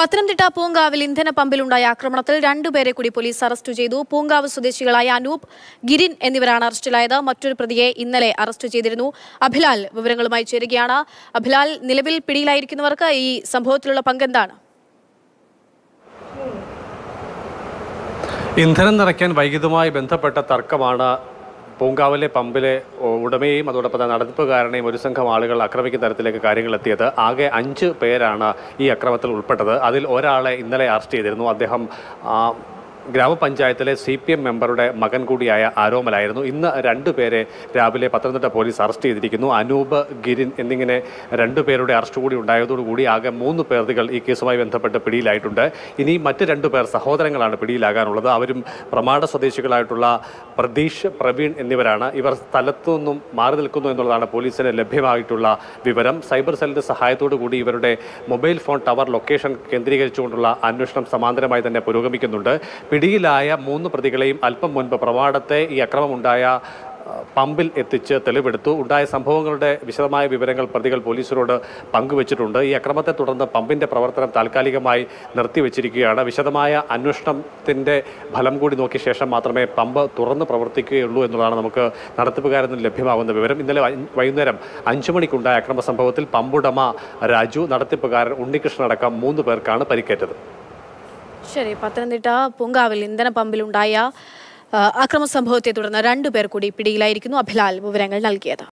പത്തനംതിട്ട പൂങ്കാവിൽ ഇന്ധന പമ്പിലുണ്ടായ ആക്രമണത്തിൽ രണ്ടുപേരെ കൂടി പോലീസ് അറസ്റ്റ് ചെയ്തു പൂങ്കാവ് സ്വദേശികളായ അനൂപ് ഗിരിൻ എന്നിവരാണ് അറസ്റ്റിലായത് മറ്റൊരു പ്രതിയെ ഇന്നലെ അറസ്റ്റ് ചെയ്തിരുന്നു അഭിലാൽ വിവരങ്ങളുമായി ചേരുകയാണ് അഭിലാൽ നിലവിൽ പിടിയിലായിരിക്കുന്നവർക്ക് ഈ സംഭവത്തിലുള്ള പങ്കെന്താണ് ഇന്ധനം നിറയ്ക്കാൻ വൈദ്യുതവുമായി ബന്ധപ്പെട്ട തർക്കമാണ് പൂങ്കാവിലെ പമ്പിലെ ഉടമയെയും അതോടൊപ്പം തന്നെ നടത്തിപ്പുകാരനെയും ഒരു സംഘം ആളുകൾ ആക്രമിക്കുന്ന തരത്തിലേക്ക് കാര്യങ്ങൾ എത്തിയത് ആകെ അഞ്ച് പേരാണ് ഈ അക്രമത്തിൽ ഉൾപ്പെട്ടത് അതിൽ ഒരാളെ ഇന്നലെ അറസ്റ്റ് ചെയ്തിരുന്നു അദ്ദേഹം ആ, ഗ്രാമപഞ്ചായത്തിലെ സി പി എം മെമ്പറുടെ മകൻ കൂടിയായ ആരോമലായിരുന്നു ഇന്ന് രണ്ടുപേരെ രാവിലെ പത്തനംതിട്ട പോലീസ് അറസ്റ്റ് ചെയ്തിരിക്കുന്നു അനൂപ് ഗിരിൻ എന്നിങ്ങനെ രണ്ടുപേരുടെ അറസ്റ്റ് കൂടി ഉണ്ടായതോടുകൂടി ആകെ മൂന്ന് പ്രതികൾ ഈ കേസുമായി ബന്ധപ്പെട്ട് പിടിയിലായിട്ടുണ്ട് ഇനി മറ്റ് രണ്ടു പേർ സഹോദരങ്ങളാണ് പിടിയിലാകാനുള്ളത് അവരും പ്രമാണ സ്വദേശികളായിട്ടുള്ള പ്രതീഷ് പ്രവീൺ എന്നിവരാണ് ഇവർ സ്ഥലത്തു നിന്നും മാറി നിൽക്കുന്നു എന്നുള്ളതാണ് പോലീസിന് ലഭ്യമായിട്ടുള്ള വിവരം സൈബർ സെല്ലിന്റെ സഹായത്തോടു കൂടി ഇവരുടെ മൊബൈൽ ഫോൺ ടവർ ലൊക്കേഷൻ കേന്ദ്രീകരിച്ചുകൊണ്ടുള്ള അന്വേഷണം സമാന്തരമായി തന്നെ പുരോഗമിക്കുന്നുണ്ട് പിടിയിലായ മൂന്ന് പ്രതികളെയും അല്പം മുൻപ് പ്രമാടത്തെ ഈ അക്രമമുണ്ടായ ആ, പമ്പിൽ എത്തിച്ച് തെളിവെടുത്തു ഉണ്ടായ സംഭവങ്ങളുടെ വിശദമായ വിവരങ്ങൾ പ്രതികൾ പോലീസിനോട് പങ്കുവച്ചിട്ടുണ്ട് ഈ അക്രമത്തെ തുടർന്ന് പമ്പിന്റെ പ്രവർത്തനം താൽക്കാലികമായി നിർത്തിവെച്ചിരിക്കുകയാണ് വിശദമായ അന്വേഷണത്തിന്റെ ഫലം കൂടി നോക്കിയ ശേഷം മാത്രമേ പമ്പ് തുറന്ന് പ്രവർത്തിക്കുകയുള്ളൂ എന്നുള്ളതാണ് നമുക്ക് നടത്തിപ്പുകാരിൽ നിന്ന് ലഭ്യമാകുന്ന വിവരം ഇന്നലെ വൈ- വൈകുന്നേരം അഞ്ചു മണിക്കുണ്ടായ അക്രമ സംഭവത്തിൽ പമ്പുടമ രാജു നടത്തിപ്പുകാരൻ ഉണ്ണികൃഷ്ണൻ അടക്കം മൂന്ന് പേർക്കാണ് പരിക്കേറ്റത് ശരി പത്തനംതിട്ട പൂങ്കാവിൽ ഇന്ധന പമ്പിലുണ്ടായ ആ, അക്രമ സംഭവത്തെ തുടർന്ന് രണ്ടുപേർ കൂടി പിടിയിലായിരിക്കുന്നു അഭിലാൽ വിവരങ്ങൾ നൽകിയത്